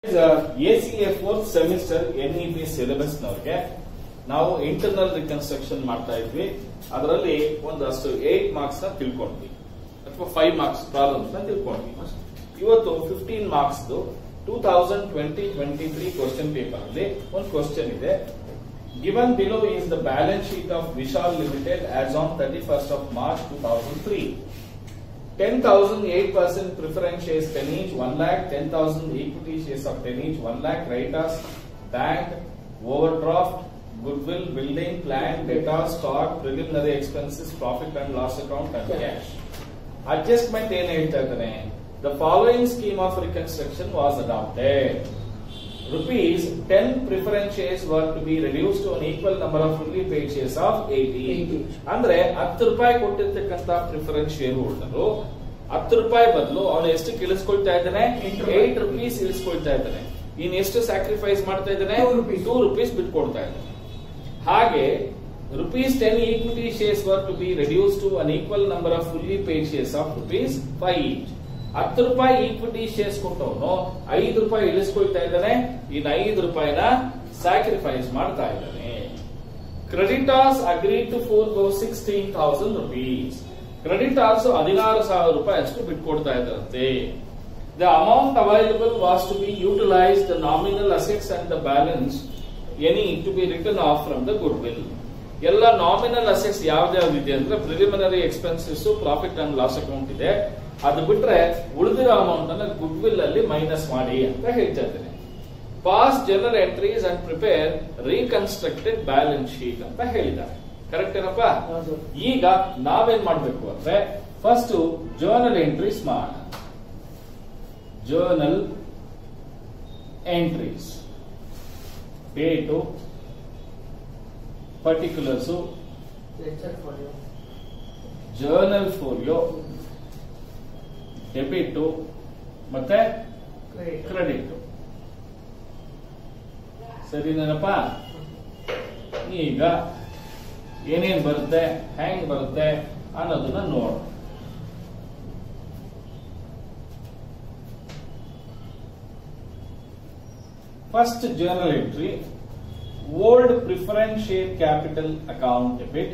A C A fourth semester N E P syllabus ನವರಿಗೆ ನಾವು internal reconstruction ಮಾಡ್ತಾ ಇದ್ವಿ ಅದರಲ್ಲಿ ಒಂದಷ್ಟು ಏಟ್ ಮಾರ್ಕ್ಸ್ ನ ತಿಳ್ಕೊಂಡ್ವಿ ಅಥವಾ ಫೈವ್ ಮಾರ್ಕ್ಸ್ ಪ್ರಾಬ್ಲಮ್ಸ್ ನ ತಿಳ್ಕೊಂಡ್ವಿ ಇವತ್ತು fifteen marks two thousand twenty twenty three question paper ಅಲ್ಲಿ ಒಂದು ಕ್ವಶನ್ ಇದೆ Given below is the balance sheet of Vishal Limited as on 31st of March 2003. 10,000 8% preference shares 10 each 1 lakh, 10,000 equity shares of 10 each 1 lakh, writers, bank, overdraft, goodwill, building, plant, data, stock, preliminary expenses, profit and loss account and cash. Adjustment ಏನ್ ಹೇಳ್ತಾ ಇದ್ದಾನೆ The following scheme of reconstruction was adopted. rupees 10 preference shares were to be reduced to an equal number of fully paid shares of 80 80. ಅಂದ್ರೆ ಹತ್ತು ರೂಪಾಯಿ ಕೊಟ್ಟಿರ್ತಕ್ಕಂತ preference share holder ಹತ್ತು ರೂಪಾಯಿ ಬದಲು ಅವನು ಎಷ್ಟು ಇಳಿಸ್ಕೊಳ್ತಾ ಇದ್ದಾನೆ ಎಂಟು ರೂಪಾಯಿ. ಏಟ್ ರುಪೀಸ್ ಇಳಿಸ್ಕೊಳ್ತಾ ಇದ್ದಾನೆ ಇನ್ ಎಷ್ಟು ಸ್ಯಾಕ್ರಿಫೈಸ್ ಮಾಡ್ತಾ ಇದ್ದಾನೆ Two rupees. ಟೂ ರುಪೀಸ್ ಬಿಟ್ಕೊಡ್ತಾ ಇದ್ದಾನೆ ಹಾಗೆ rupees ten equity shares were to be reduce to an equal number of fully paid shares of rupees five each ಹತ್ತು ರೂಪಾಯಿ ಈಕ್ವಿಟಿ ಶೇರ್ಸ್ ಕೊಟ್ಟವನು ಐದು ರೂಪಾಯಿ ಇಳಿಸ್ಕೊಳ್ತಾ ಇದ್ದಾನೆ ಇನ್ನು ಐದು ರೂಪಾಯಿನ ಸ್ಯಾಕ್ರಿಫೈಸ್ ಮಾಡ್ತಾ ಇದ್ದಾನೆ creditors agree to forgo sixteen thousand rupees creditors ಹದಿನಾರು ಸಾವಿರ ರೂಪಾಯಿ ಅಷ್ಟು ಬಿಟ್ಕೊಡ್ತಾ ಇದ್ದಾರಂತೆ the amount available was to be utilise the nominal assets and the balance any to be return off from the goodwill ಎಲ್ಲ nominal assets ಯಾವ್ದ್ಯಾವ್ದಿದೆ ಅಂದ್ರೆ preliminary expenses profit and loss account ಇದೆ ಅದು ಬಿಟ್ರೆ ಉಳಿದಿರೋ ಅಮೌಂಟ್ ಅನ್ನ good goodwill ಅಲ್ಲಿ minus ಮಾಡಿ ಅಂತ ಹೇಳ್ತಾ ಇದ್ದೇನೆ pass journal entries and prepare reconstructed balance sheet ಅಂತ ಹೇಳಿದ್ದಾರೆ ಕರೆಕ್ಟ್ ಏನಪ್ಪ ಹೌದು. ಈಗ ನಾವೇನ್ ಮಾಡ್ಬೇಕು ಅಂದ್ರೆ ಫಸ್ಟ್ ಜರ್ನಲ್ ಎಂಟ್ರೀಸ್ ಮಾಡೋಣ journal entries date particulars ledger folio journal folio debit ಮತ್ತೆ ಕ್ರೆಡಿಟ್ ಕ್ರೆಡಿಟ್ ಸರಿನೇನಪ್ಪ ಈಗ ಏನೇನ್ ಬರುತ್ತೆ ಹೆಂಗ್ ಬರುತ್ತೆ ಅನ್ನೋದನ್ನ ನೋಡ first journal entry old preference share capital account debit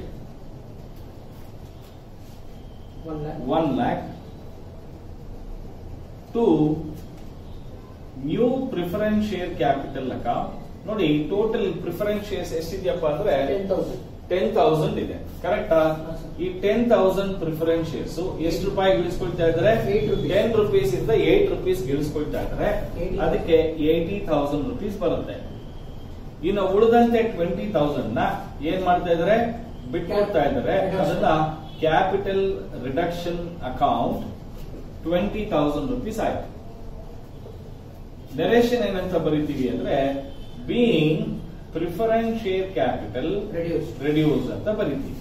one lakh one lakh to new preference share capital account ನೋಡಿ ಟೋಟಲ್ ಪ್ರಿಫರೆನ್ಸ್ ಶೇರ್ಸ್ ಎಷ್ಟಿದೆಯಪ್ಪ ಅಂದ್ರೆ ಟೆನ್ ತೌಸಂಡ್ ಟೆನ್ ತೌಸಂಡ್ ಇದೆ ಕರೆಕ್ಟಾ ಹಾ, ಸರ್. ಈ ಟೆನ್ ತೌಸಂಡ್ ಪ್ರಿಫರೆನ್ಸ್ ಶೇರ್ಸ್ ಎಷ್ಟು ರೂಪಾಯಿ ಇಳಿಸ್ಕೊಳ್ತಾ ಇದ್ದಾರೆ Eight rupees. ಟೆನ್ ರುಪೀಸ್ ಇಂದ ಏಟ್ ರುಪೀಸ್ ಇಳಿಸ್ಕೊಳ್ತಾ ಇದ್ದಾರೆ Eighty. ಅದಕ್ಕೆ ಏಯ್ಟಿ ತೌಸಂಡ್ ರುಪೀಸ್ ಬರುತ್ತೆ ಇನ್ನು ಉಳಿದಂತೆ ಟ್ವೆಂಟಿ ತೌಸಂಡ್ ನ ಏನ್ ಮಾಡ್ತಾ ಇದ್ದಾರೆ ಬಿಟ್ಕೊಡ್ತಾ ಇದ್ದಾರೆ Reduction. ಅದನ್ನ capital reduction account twenty thousand rupees ಆಯ್ತು ನೆರೇಷನ್ ಏನಂತ ಬರೀತೀವಿ ಅಂದ್ರೆ being preference share capital reduce reduce ಅಂತ ಬರೀತೀವಿ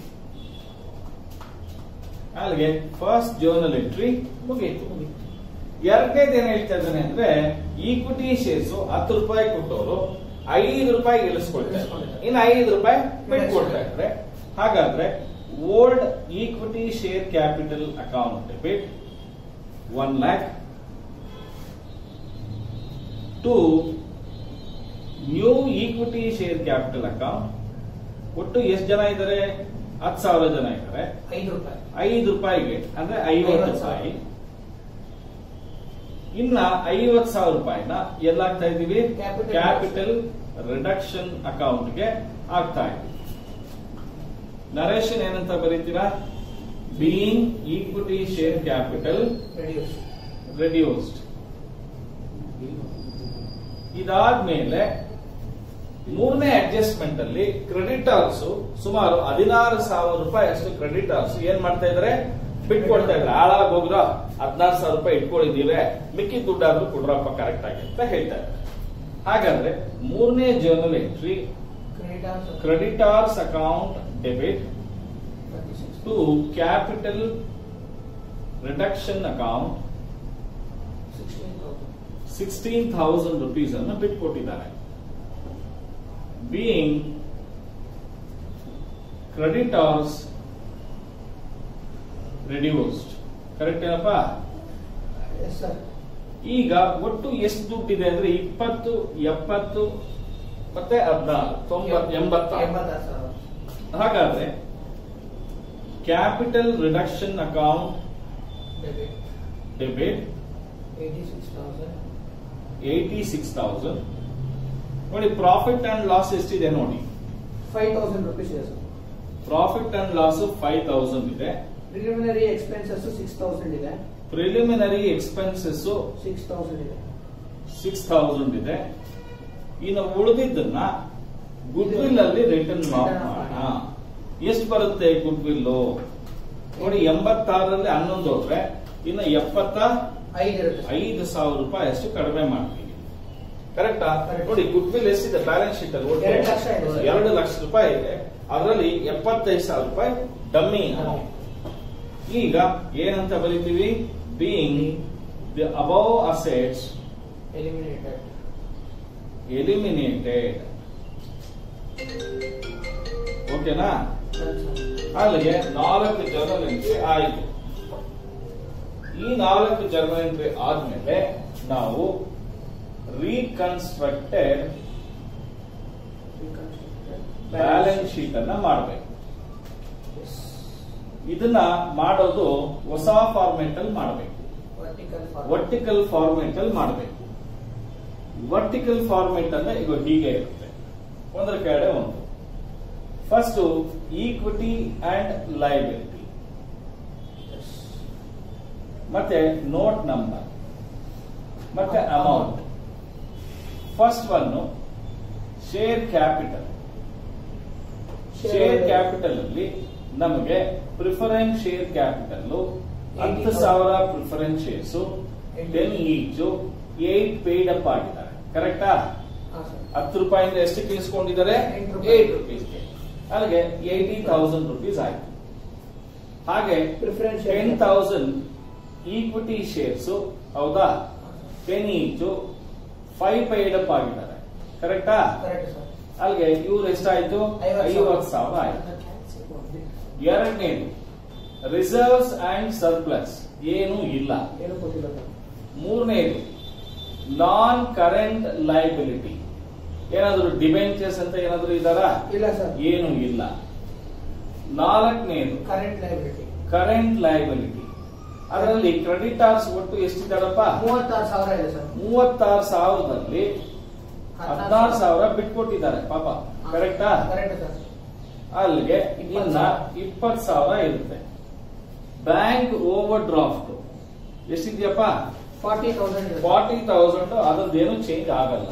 ಅಲ್ಲಿಗೆ ಫಸ್ಟ್ ಜರ್ನಲ್ ಎಂಟ್ರಿ ಮುಗೀತು ಎರಡನೇದು ಏನ್ ಹೇಳ್ತಾ ಇದ್ದಾನೆ ಅಂದ್ರೆ ಈಕ್ವಿಟಿ ಶೇರ್ಸ್ ಹತ್ತು ರೂಪಾಯಿ ಕೊಟ್ಟವರು ಐದು ರೂಪಾಯಿ ಇಳಿಸ್ಕೊಳ್ತಾರೆ ಇನ್ನು ಐದು ರೂಪಾಯಿ ಬಿಟ್ಕೊಡ್ತಾ ಇದ್ದಾರೆ ಹಾಗಾದ್ರೆ old equity share capital account debit one lakh to new equity share capital account ಒಟ್ಟು ಎಷ್ಟು ಜನ ಇದ್ದಾರೆ ಹತ್ತು ಸಾವಿರ ಜನ ಇದ್ದಾರೆ ಐದು ರೂಪಾಯಿ ಐದು ರೂಪಾಯಿಗೆ ಅಂದ್ರೆ ಐವತ್ತು ಐವತ್ತು ಸಾವಿರ. ರೂಪಾಯಿ ಇನ್ನ ಐವತ್ ಸಾವಿರ ರೂಪಾಯಿನ ಎಲ್ಲಾಗ್ತಾ ಇದೀವಿ Capital ಕ್ಯಾಪಿಟಲ್ ರಿಡಕ್ಷನ್ ಅಕೌಂಟ್ಗೆ ಆಗ್ತಾ ಇದ್ದೀವಿ ನರೇಶನ್ ಏನಂತ ಬರೀತೀರಾ being equity share capital reduce reduced ಇದಾದ್ಮೇಲೆ ಮೂರನೇ ಅಡ್ಜಸ್ಟ್ಮೆಂಟ್ ಅಲ್ಲಿ ಕ್ರೆಡಿಟರ್ಸ್ ಸುಮಾರು ಹದಿನಾರು ಸಾವಿರ ರೂಪಾಯಿ ಅಷ್ಟು ಕ್ರೆಡಿಟರ್ಸ್ ಏನ್ ಮಾಡ್ತಾ ಇದಾರೆ ಬಿಟ್ಕೊಡ್ತಾ ಇದ್ರೆ ಹಾಳಾಗ್ ಹೋಗ್ರ ಹದಿನಾರು ಸಾವಿರ ರೂಪಾಯಿ ಇಟ್ಕೊಂಡಿದ್ದೀವಿ ಮಿಕ್ಕಿ ದುಡ್ಡಾದ್ರೂ ಕೊಡ್ರಪ್ಪ ಕರೆಕ್ಟ್ ಆಗಿ ಅಂತ ಹೇಳ್ತಾ ಇದ್ದಾರೆ ಹಾಗಾದ್ರೆ ಮೂರನೇ journal entry creditors creditors account debit thirty six to capital reduction account sixteen thousand sixteen thousand rupees ಅನ್ನು ಬಿಟ್ಕೊಟ್ಟಿದ್ದಾರೆ ಬೀಯಿಂಗ್ ಕ್ರೆಡಿಟರ್ಸ್ ರೆಡ್ಯೂಸ್ಡ್ ಕರೆಕ್ಟ್ ಏನಪ್ಪ ಎಸ್ ಸರ್ ಈಗ ಒಟ್ಟು ಎಷ್ಟು ದುಡ್ಡಿದೆ ಅಂದ್ರೆ ಇಪ್ಪತ್ತು ಎಪ್ಪತ್ತು ಮತ್ತೆ ಹದಿನಾರು ತೊಂಬತ್ ಎಂಬತ್ತಾರು ಎಂಬತ್ತಾರು ಸಾವಿರ ಹಾಗಾದ್ರೆ capital reduction account debit debit eighty six thousand eighty six thousand ನೋಡಿ ಪ್ರಾಫಿಟ್ ಅಂಡ್ ಲಾಸ್ ಎಷ್ಟಿದೆ ನೋಡಿ ಫೈವ್ ತೌಸಂಡ್ ರುಪೀಸ್ ಇದೆ sir profit and loss five thousand ಇದೆ ಪ್ರಿಲಿಮಿನರಿ ಎಕ್ಸ್ಪೆನ್ಸಸ್ ಸಿಕ್ಸ್ ತೌಸಂಡ್ ಇದೆ ಪ್ರಿಲಿಮಿನರಿ ಎಕ್ಸ್ಪೆನ್ಸಸ್ ಸಿಕ್ಸ್ ತೌಸಂಡ್ ಇದೆ six thousand ಇದೆ ಇನ್ನು ಉಳಿದಿದ್ದನ್ನ ಗುಡ್ ವಿಲ್ ಅಲ್ಲಿ ರಿಟರ್ನ್ ಮಾಡೋಣ ಎಷ್ಟು ಬರುತ್ತೆ ಗುಡ್ ವಿಲ್ ನೋಡಿ ಎಂಬತ್ತಾರರಲ್ಲಿ ಹನ್ನೊಂದು ಹೋದ್ರೆ ಇನ್ನು ಎಪ್ಪತ್ತ ಐದು ಇರುತ್ತೆ ಸರ್. ಐದು ಸಾವಿರ ರೂಪಾಯಿ ಅಷ್ಟು ಕಡಿಮೆ ಮಾಡ್ತೀವಿ ಕರೆಕ್ಟಾ Correct. ನೋಡಿ ಗುಡ್ ವಿಲ್ ಎಷ್ಟಿದೆ ಬ್ಯಾಲೆನ್ಸ್ ಶೀಟ್ ಅಲ್ಲಿ ಒಟ್ಟು? ಎರಡು ಲಕ್ಷ ಇದೆ ಸರ್. ಎರಡು ಲಕ್ಷ ರೂಪಾಯಿ ಇದೆ ಅದರಲ್ಲಿ ಎಪ್ಪತ್ತೈದು ಸಾವಿರ ರೂಪಾಯಿ ಡಮ್ಮಿ ಈಗ ಏನಂತ ಬರೀತೀವಿ being the above assets eliminated eliminated ಓಕೆನಾ ಸರ್ ಅಲ್ಲಿಗೆ ನಾಲ್ಕು ಜರ್ನಲ್ ಎಂಟ್ರಿ ಆಯಿತು ಈ ನಾಲ್ಕು ಜರ್ನಲ್ ಎಂಟ್ರಿ ಆದ್ಮೇಲೆ ನಾವು ರೀಕನ್ಸ್ಟ್ರಕ್ಟೆಡ್ ಬ್ಯಾಲೆನ್ಸ್ ಶೀಟ್ ಅನ್ನ ಮಾಡಬೇಕು ಇದನ್ನ ಮಾಡೋದು ಹೊಸ ಫಾರ್ಮೆಟ್ ಅಲ್ಲಿ ಮಾಡಬೇಕು ವರ್ಟಿಕಲ್ ವರ್ಟಿಕಲ್ ಫಾರ್ಮೆಟ್ ಅಲ್ಲಿ ಮಾಡಬೇಕು ವರ್ಟಿಕಲ್ ಫಾರ್ಮೆಟ್ ಅಂದ್ರೆ ಈಗ ಹೀಗೆ ಇರುತ್ತೆ ಒಂದರ ಕೆಳಗಡೆ ಒಂದು ಫಸ್ಟ್ ಈಕ್ವಿಟಿ ಅಂಡ್ ಲೈಬಿಲಿಟಿ ಮತ್ತೆ ನೋಟ್ ನಂಬರ್ ಮತ್ತೆ amount first one share capital share capital ಅಲ್ಲಿ ನಮಗೆ ಪ್ರಿಫರೆನ್ಸ್ ಶೇರ್ ಕ್ಯಾಪಿಟಲ್ ಹತ್ತು ಸಾವಿರ preference shares ten each eight paid up ಆಗಿದ್ದಾರೆ ಕರೆಕ್ಟಾ ಹಾಂ ಸರ್ ಹತ್ತು ರೂಪಾಯಿಂದ ಎಷ್ಟಕ್ಕೆ ಇಸ್ಕೊಂಡಿದ್ದಾರೆ ಎಂಟು ರೂಪಾಯಿ. ಏಟ್ ರುಪೀಸ್ಗೆ ಅಲ್ಲಿಗೆ ಏಯ್ಟಿ ತೌಸಂಡ್ ರುಪೀಸ್ ಆಯ್ತು ಹಾಗೆ Preference share ten thousand equity shares ಹೌದಾ ten each five paid up ಆಗಿದ್ದಾರೆ ಕರೆಕ್ಟಾ ಕರೆಕ್ಟ್ ಸರ್ ಅಲ್ಲಿಗೆ ಇವ್ರು ಎಷ್ಟಾಯ್ತು ಐವತ್ತು ಸಾವಿರ ಆಯ್ತು ಎರಡನೇದು ರಿಸರ್ವ್ಸ್ ಅಂಡ್ ಸರ್ಪ್ಲಸ್ ಏನು ಇಲ್ಲ ಏನು ಕೊಟ್ಟಿಲ್ಲ ಸರ್ ಮೂರನೇದು ನಾನ್ ಕರೆಂಟ್ ಲೈಬಿಲಿಟಿ ಏನಾದ್ರು ಡಿಬೆಂಚರ್ಸ್ ಅಂತ ಏನಾದ್ರು ಇದಾರಾ ಇಲ್ಲ ಸರ್ ಏನು ಇಲ್ಲ ನಾಲ್ಕನೇದು ಕರೆಂಟ್ ಲೈಬಿಲಿಟಿ ಕರೆಂಟ್ ಲೈಬಿಲಿಟಿ ಅದರಲ್ಲಿ ಕ್ರೆಡಿಟಾರ್ಸ್ ಒಟ್ಟು ಎಷ್ಟಿದ್ದಾರಪ್ಪ ಮೂವತ್ತಾರು ಸಾವಿರ ಇದೆ ಸರ್ ಮೂವತ್ತಾರು ಸಾವಿರದಲ್ಲಿ ಹದಿನಾರು ಸಾವಿರ ಬಿಟ್ಕೊಟ್ಟಿದ್ದಾರೆ ಪಾಪ ಕರೆಕ್ಟಾ ಕರೆಕ್ಟ್ ಸರ್ ಅಲ್ಲಿಗೆ ಇನ್ನ ಇಪ್ಪತ್ತು ಸಾವಿರ ಇರುತ್ತೆ ಬ್ಯಾಂಕ್ ಓವರ್ ಡ್ರಾಫ್ಟ್ ಎಷ್ಟಿದ್ಯಪ್ಪ ಫಾರ್ಟಿ ತೌಸಂಡ್ ಇದೆ ಫಾರ್ಟಿ ತೌಸಂಡ್ ಅದರದ್ದೇನು ಚೇಂಜ್ ಆಗಲ್ಲ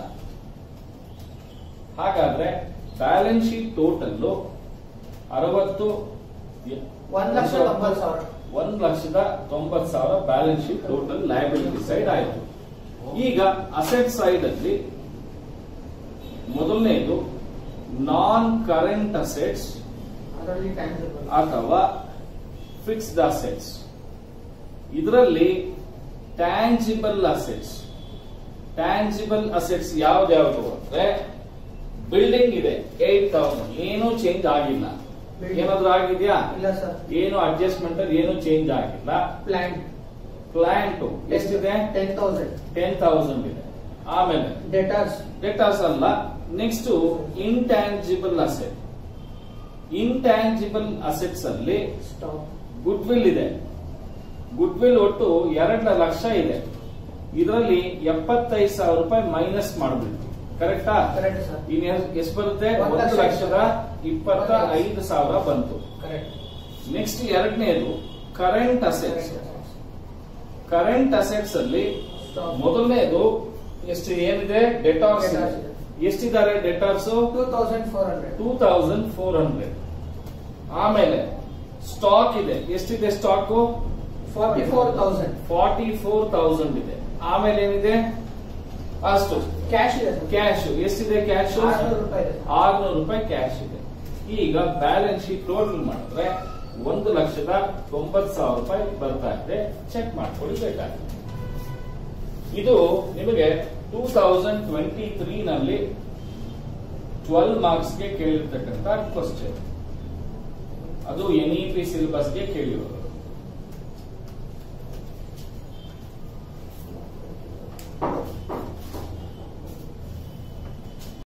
ಹಾಗಾದ್ರೆ ಬ್ಯಾಲೆನ್ಸ್ ಶೀಟ್ ಟೋಟಲ್ ಅರವತ್ತು ಒಂದ್ ಲಕ್ಷ ತೊಂಬತ್ತು ಸಾವಿರ ಒಂದ್ ಲಕ್ಷದ ತೊಂಬತ್ ಸಾವಿರ balance sheet total liability side ಆಯ್ತು ಈಗ ಅಸೆಟ್ ಸೈಡ್ ಅಲ್ಲಿ ಮೊದಲನೇದು ನಾನ್ ಕರೆಂಟ್ ಅಸೆಟ್ಸ್ ಅದರಲ್ಲಿ ಟ್ಯಾಂಜಿಬಲ್ ಅಥವಾ ಫಿಕ್ಸ್ಡ್ ಅಸೆಟ್ಸ್ ಇದರಲ್ಲಿ ಟ್ಯಾಂಜಿಬಲ್ ಅಸೆಟ್ಸ್ ಟ್ಯಾಂಜಿಬಲ್ ಅಸೆಟ್ಸ್ ಯಾವ್ದ್ಯಾವ್ದು ಅಂದ್ರೆ ಬಿಲ್ಡಿಂಗ್ ಇದೆ ಏಟ್ ತೌಸಂಡ್ ಏನೂ ಚೇಂಜ್ ಆಗಿಲ್ಲ Building. ಏನಾದ್ರೂ ಆಗಿದ್ಯಾ ಇಲ್ಲ ಸರ್ ಏನು ಅಡ್ಜಸ್ಟ್ಮೆಂಟ್ ಅಲ್ಲಿ ಏನು ಚೇಂಜ್ ಆಗಿಲ್ಲ ಪ್ಲಾಂಟ್ ಪ್ಲಾಂಟ್ ಎಷ್ಟಿದೆ ಟೆನ್ ತೌಸಂಡ್ ಟೆನ್ ತೌಸಂಡ್ ಇದೆ ಆಮೇಲೆ ಡೆಟಾರ್ಸ್ ಡೆಟಾಸ್ ಅಲ್ಲ next intangible asset intangible assets ಅಲ್ಲಿ ಸ್ಟಾಕ್ ಗುಡ್ ವಿಲ್ ಇದೆ ಗುಡ್ ವಿಲ್ ಒಟ್ಟು ಎರಡು ಲಕ್ಷ ಇದೆ ಇದರಲ್ಲಿ ಎಪ್ಪತ್ತೈದು ಸಾವಿರ ರೂಪಾಯಿ ಮೈನಸ್ ಮಾಡಬೇಕು ಕರೆಕ್ಟಾ ಕರೆಕ್ಟ್ ಸರ್ ಇನ್ ಎಷ್ಟು ಬರುತ್ತೆ ಒಂದು ಒಂದು ಲಕ್ಷ. ಲಕ್ಷದ ಇಪ್ಪತ್ತ ಐದು ಸಾವಿರ ಬಂತು ಕರೆಕ್ಟ್ ನೆಕ್ಸ್ಟ್ ಎರಡನೇದು ಕರೆಂಟ್ ಅಸೆಟ್ಸ್ ಕರೆಂಟ್ ಅಸೆಟ್ಸ್ ಅಲ್ಲಿ ಸ್ಟಾಕ್ ಮೊದಲನೇದು ಎಷ್ಟು ಏನಿದೆ ಡೆಟಾರ್ಸ್ Debtors ಇದೆ. ಎಷ್ಟಿದ್ದಾರೆ debtors two thousand four hundred two thousand four hundred ಆಮೇಲೆ ಸ್ಟಾಕ್ ಇದೆ ಎಷ್ಟಿದೆ stock forty four thousand forty four thousand ಇದೆ ಆಮೇಲೆ ಏನಿದೆ ಅಷ್ಟು ಕ್ಯಾಶ್ ಇದೆ ಸರ್ ಕ್ಯಾಶ್ ಎಷ್ಟಿದೆ ಕ್ಯಾಶ್ ಆರ್ನೂರು ರೂಪಾಯಿ ಇದೆ ಸರ್ ಆರ್ನೂರು ರೂಪಾಯಿ ಕ್ಯಾಶ್ ಇದೆ ಈಗ ಬ್ಯಾಲೆನ್ಸ್ ಶೀಟ್ ಟೋಟಲ್ ಮಾಡಿದ್ರೆ ಒಂದು ಲಕ್ಷದ ತೊಂಬತ್ತು ಸಾವಿರ ರೂಪಾಯಿ ಬರ್ತಾ ಇದೆ ಚೆಕ್ ಮಾಡ್ಕೊಳ್ಳಿ ಬೇಕಾಗುತ್ತೆ ಇದು ನಿಮಗೆ ಟೂ ತೌಸಂಡ್ ಟ್ವೆಂಟಿ ತ್ರೀ ನಲ್ಲಿ ಟ್ವೆಲ್ ಮಾರ್ಕ್ಸ್ಗೆ ಕೇಳಿರ್ತಕ್ಕಂಥ ಕ್ವಶನ್ ಅದು ಎನ್ ಇ ಪಿ ಸಿಲೆಬಸ್ಗೆ ಕೇಳಿರೋದು